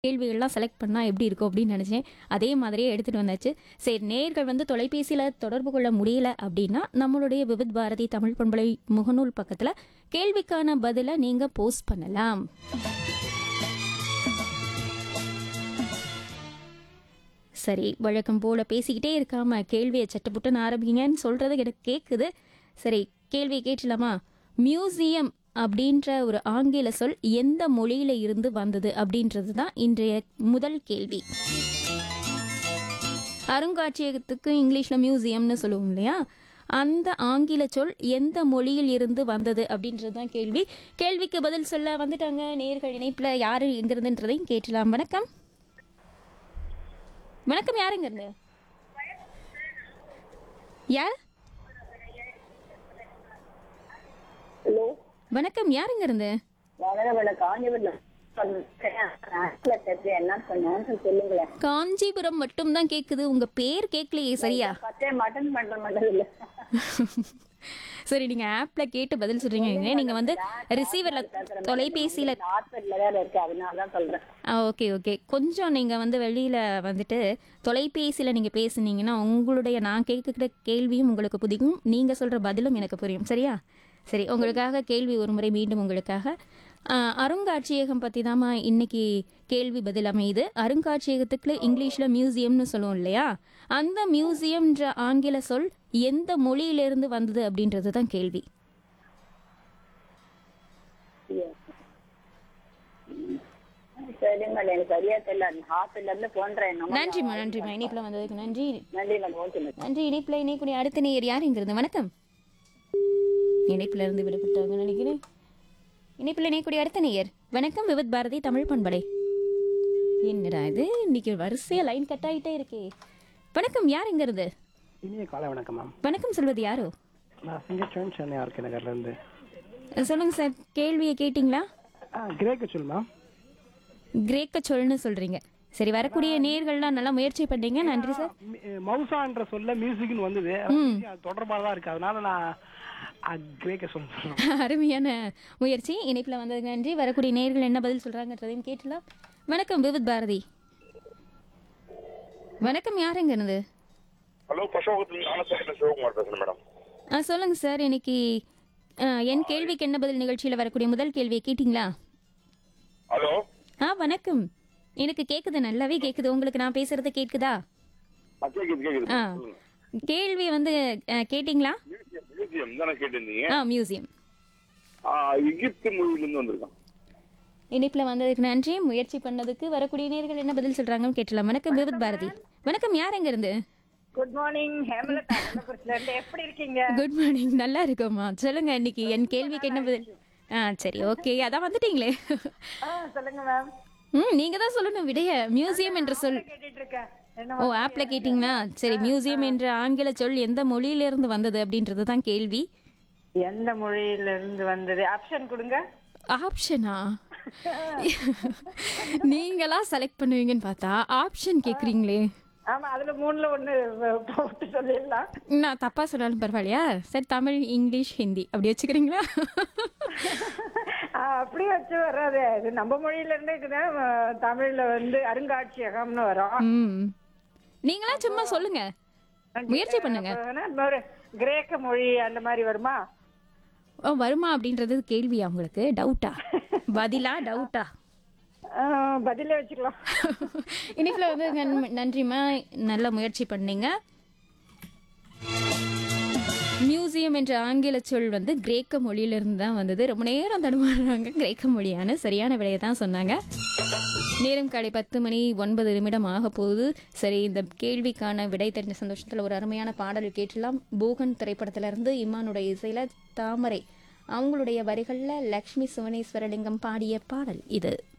கேள்விகள்லாம் செலக்ட் பண்ணால் எப்படி இருக்கும் அப்படின்னு நினச்சேன் அதே மாதிரியே எடுத்துகிட்டு வந்தாச்சு சரி நேர்கள் வந்து தொலைபேசியில் தொடர்பு கொள்ள முடியல அப்படின்னா நம்மளுடைய விவித் பாரதி தமிழ் பண்பலை முகநூல் பக்கத்தில் கேள்விக்கான பதிலை நீங்கள் போஸ்ட் பண்ணலாம் சரி வழக்கம் போல் பேசிக்கிட்டே இருக்காம கேள்வியை சட்டப்புட்டுன்னு ஆரம்பிங்கன்னு சொல்கிறது எனக்கு கேட்குது சரி கேள்வியை கேட்டலாமா மியூசியம் அப்படின்ற ஒரு ஆங்கில சொல் எந்த மொழியில இருந்து வந்தது அப்படின்றது தான் இன்றைய முதல் கேள்வி அருங்காட்சியகத்துக்கு இங்கிலீஷ்ல மியூசியம்னு சொல்லுவோம் இல்லையா அந்த ஆங்கில சொல் எந்த மொழியில் இருந்து வந்தது அப்படின்றது தான் கேள்வி கேள்விக்கு பதில் சொல்ல வந்துட்டாங்க நேர்கள் இணைப்புல யாரு எங்கிருந்துன்றதையும் கேட்டலாம் வணக்கம் வணக்கம் யாருங்க இருந்து யார் ஹலோ வணக்கம் யாருங்க இருந்து வளரவள காஞ்சிபுரம் என்ன சொன்னு சொல்லுங்களேன் காஞ்சிபுரம் மட்டும் தான் கேக்குது உங்க பேர் கேட்கலையே சரியா பத்தே மட்டன் பண்ற மட்டும் இல்ல சரி நீங்க ஆப்ல கேட்டு பதில் சொல்றீங்க நீங்க வந்து ரிசீவர்ல தொலைபேசியில ஹாஸ்பிட்டல்ல வேற இருக்கு அதனால தான் சொல்றேன் ஓகே ஓகே கொஞ்சம் நீங்க வந்து வெளியில வந்துட்டு தொலைபேசியில நீங்க பேசுனீங்கன்னா உங்களுடைய நான் கேட்கிற கேள்வியும் உங்களுக்கு புரியும் நீங்க சொல்ற பதிலும் எனக்கு புரியும் சரியா சரி உங்களுக்காக கேள்வி ஒரு முறை மீண்டும் உங்களுக்காக ஆஹ், அருங்காட்சியகம் பத்தி தாம்மா இன்னைக்கு கேள்வி பதில் அமையுது அருங்காட்சியகத்துக்கு இங்கிலீஷ்ல மியூசியம்னு சொல்லுவோம் இல்லையா அந்த மியூசியம்ன்ற ஆங்கில சொல் எந்த மொழியிலிருந்து வந்தது அப்படின்றது தான் கேள்வி சரி மேடம் எனக்கு சரியா தெரியல ஹாஸ்பிட்டல்ல இருந்து போன்றேன் நம்ம நன்றிம்மா நன்றிம்மா இனிப்புல வந்ததுக்கு நன்றி நன்றி மேடம் ஓகே மேடம் நன்றி இணைப்புல இணைக்கூடிய அடுத்த நேயர் யாருங்கிறது வணக்கம் இணைப்புல இருந்து விடுபட்டாங்க நினைக்கிறேன் இணைப்புல இணைக்கூடிய அடுத்த நேயர் வணக்கம் விவித் பாரதி தமிழ் பண்பலை என்னடா இது இன்னைக்கு வரிசையா லைன் கட் ஆகிட்டே இருக்கே வணக்கம் யாருங்கிறது இனிய காலை வணக்கம் மேம் வணக்கம் சொல்வது யாரோ நான் சிங்கச்சோன் சென்னை ஆர்கே நகர்லேருந்து சொல்லுங்க சார் கேள்வியை கேட்டிங்களா ஆ கிரேக்க சொல் மேம் கிரேக்க சொல்னு சொல்றீங்க சரி வரக்கூடிய நேயர்கள்லாம் நல்லா முயற்சி பண்ணீங்க நன்றி சார் மி- மவுசான்ற சொல்ல மியூசிக்னு வந்தது அது தொடர்பாக தான் இருக்கு அதனால நான் அ, கிரேக்க சொல் சொல்றேன் அருமையான முயற்சி இணைப்பில் வந்ததுக்கு நன்றி வரக்கூடிய நேயர்கள் என்ன பதில் சொல்றாங்கன்றதையும் கேட்டலாம் வணக்கம் விவித் பாரதி வணக்கம் யாருங்க இருந்து ஹலோ பசோகத்தில் ஞானசேகரன் சிவகுமார் பேசுறேன் மேடம் ஆ சொல்லுங்க சார் இன்னைக்கு ஆ, என் கேள்விக்கு என்ன பதில் நிகழ்ச்சியில் வரக்கூடிய முதல் கேள்வியை கேட்டிங்களா ஹலோ ஆ வணக்கம் எனக்கு கேக்குது நல்லாவே கேக்குது உங்களுக்கு நான் பேசுறது கேக்குதா ஆ, கேக்குது கேக்குது ஆ கேள்வி வந்து ஆ, கேட்டிங்களா மியூசியம் மியூசியம் தானே கேட்டிருந்தீங்க ஆ மியூசியம் ஆ, எகிப்து மொழியிலிருந்து வந்திருக்கான் இணைப்பில் வந்ததுக்கு நன்றி முயற்சி பண்ணதுக்கு வரக்கூடிய நேர்கள் என்ன பதில் சொல்றாங்கன்னு கேட்டலாம் வணக்கம் விவித் பாரதி வணக்கம் யார் எங்க இருந்து குட் மார்னிங் ஹேமலதா கள்ளக்குறிச்சில இருந்து எப்படி இருக்கீங்க குட் மார்னிங் நல்லா இருக்கோம்மா சொல்லுங்க இன்னைக்கு என் கேள்விக்கு என்ன பதில் ஆ சரி ஓகே அதான் வந்துட்டீங்களே சொல்லுங்க மேம் ம் நீங்க தான் சொல்லணும் விடைய மியூசியம் என்ற சொல் கேட்டுட்டு இருக்கேன் என்ன ஓ ஆப்ல கேட்டிங்களா சரி மியூசியம் என்ற ஆங்கில சொல் எந்த மொழியிலிருந்து வந்தது அப்படின்றது தான் கேள்வி எந்த மொழியில இருந்து வந்தது ஆப்ஷன் கொடுங்க ஆப்ஷனா நீங்களா செலக்ட் பண்ணுவீங்கன்னு பார்த்தா ஆப்ஷன் கேக்குறீங்களே ஆமா அதுல மூணுல ஒண்ணு போட்டு சொல்லிடலாம் நான் தப்பா சொன்னாலும் பரவாயில்லையா சரி தமிழ் இங்கிலீஷ் ஹிந்தி அப்படி வச்சுக்கிறீங்களா ஆ, அப்படி வச்சு வராது இது நம்ம மொழியில இருந்து இருக்குதான் அஹ், தமிழ்ல வந்து அருங்காட்சியகம்னு வரும் ம் நீங்களா சும்மா சொல்லுங்க முயற்சி பண்ணுங்க அப்ப வேணா இன்னொரு கிரேக்க மொழி அந்த மாதிரி வருமா ஓ வருமா அப்படின்றது கேள்வியா உங்களுக்கு டவுட்டா பதிலா டவுட்டா ஆ, பதிலே வச்சுக்கலாம் இனிப்புல வந்து நன்- நன்றிம்மா நல்ல முயற்சி பண்ணீங்க மியூசியம் என்ற ஆங்கில சொல் வந்து கிரேக்க மொழியிலிருந்து தான் வந்தது ரொம்ப நேரம் தடுமாறுறாங்க கிரேக்க மொழியான சரியான விடையை தான் சொன்னாங்க நேரம் காலை பத்து மணி ஒன்பது நிமிடம் ஆக போகுது சரி இந்த கேள்விக்கான விடை தெரிஞ்ச சந்தோஷத்தில் ஒரு அருமையான பாடல் கேட்டலாம் போகன் திரைப்படத்திலிருந்து இம்மானுடைய இசையில தாமரை அவங்களுடைய வரிகளில் லக்ஷ்மி சுவனேஸ்வரலிங்கம் பாடிய பாடல் இது